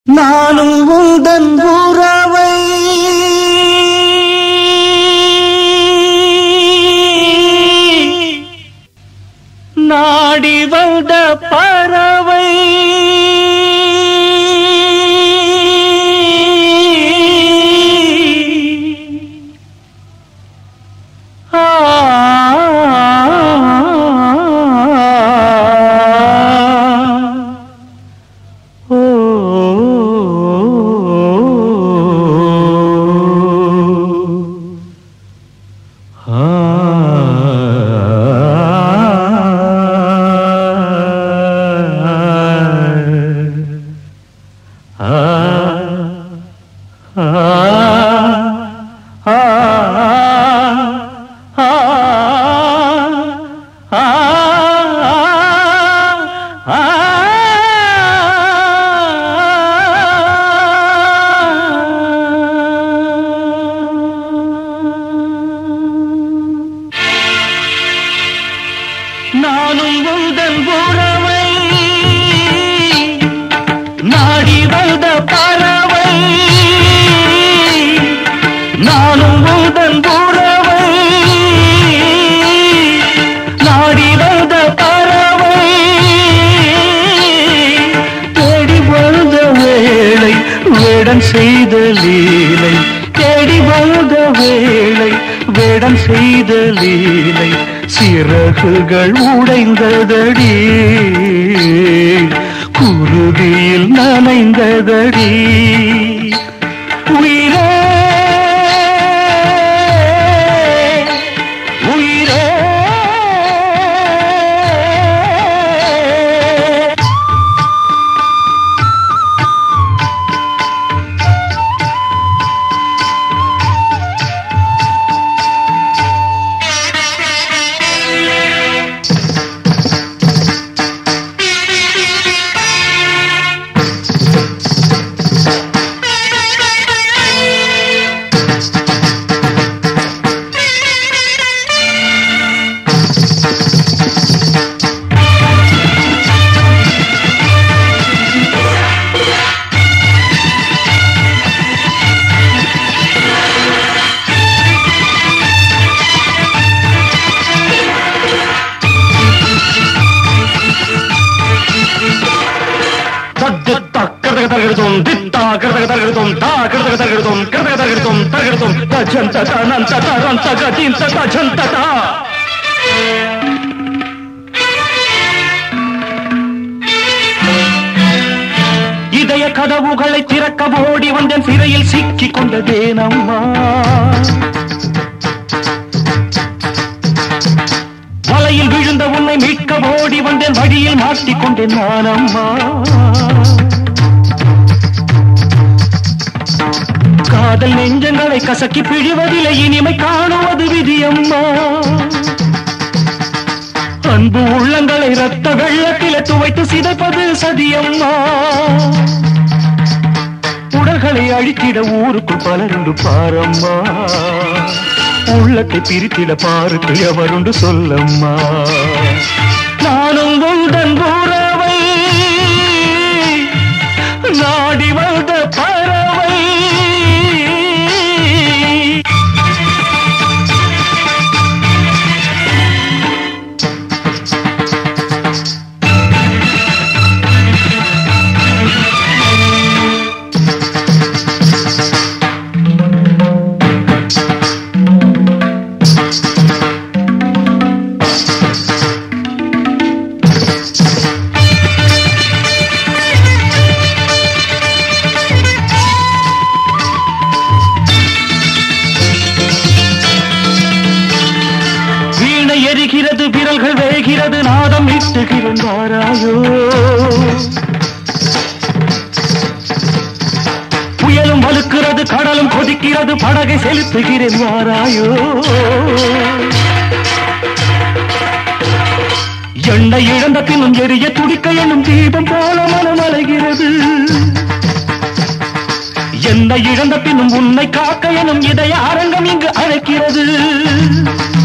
நானும் உந்தன் உறவை நாடி வந்த பறவை ஆ ஓ நானும் உந்தன் உறவை நாடி வந்த பறவை நானும் உந்தன் உறவை நாடி வந்த பறவை தேடி வந்த வேளை வேடன் செய்த லீலை தேடி வந்த வேளை வேடன் செய்த லீலை சிறகுகள் உடைந்ததடி குருதியில் நனைந்ததடி உயிரே உயிரே తద్దిత్త కృతక తరగడుతాం దిత్త కృతక తరగడుతాం తా కృతక తరగడుతాం కృతక తరగడుతాం తరగడుతాం తజంత తనంత తరంత గతింత తజంత இதய கதவுகளை திறக்க ஓடி வந்தேன் சிறையில் சிக்கிக் கொண்டதேனம்மா வலையில் விழுந்த உன்னை மீட்க ஓடி வந்தேன் வழியில் மாட்டிக்கொண்டேன் நான் அம்மா காதல் நெஞ்சங்களை கசக்கி பிழிவதில்லை இனிமை காணுவது விதியம்மா அன்பு உள்ளங்களை ரத்த வெள்ளத்தில துவைத்து சிதைப்பது சதியம்மா உடல்களை அழித்திட ஊருக்குள் பலருண்டு பாரம்மா உள்ளத்தை பிரித்திட பாருக்கு எவருண்டு சொல்லம்மா நானும் உந்தன் உறவை நாடி வந்த பறவை வீணை எரிகிறது விரல்கள் வேகிறது நாதம் இட்டுகின்றாராயோ புயலும் வலுக்கிறது கடலும் கொதிக்கிறது படகை செலுத்துகிறேன் வாராயோ எண்ணெய் இழந்த பின்னும் எரிய துடிக்க எண்ணும் தீபம் போல மனம் அலைகிறது என்னை இழந்த பின்னும் உன்னை காக்க எனும் இதய அரங்கம் இங்கு அழைக்கிறது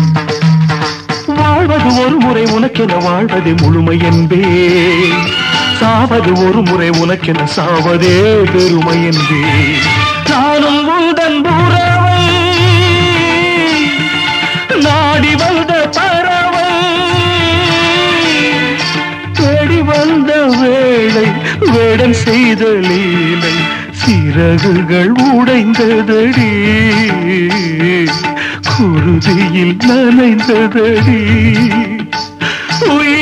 வாழ்வது ஒரு முறை உனக்கென வாழ்வது முழுமை என்பே சாவது ஒரு முறை உனக்கென சாவதே பெருமை என்பே நானும் உந்தன் உறவை நாடி வந்த பறவை தேடி வந்த வேளை வேடன் செய்த லீலை சிறகுகள் உடைந்ததடி குருதியில் நனைந்ததடி உயிர்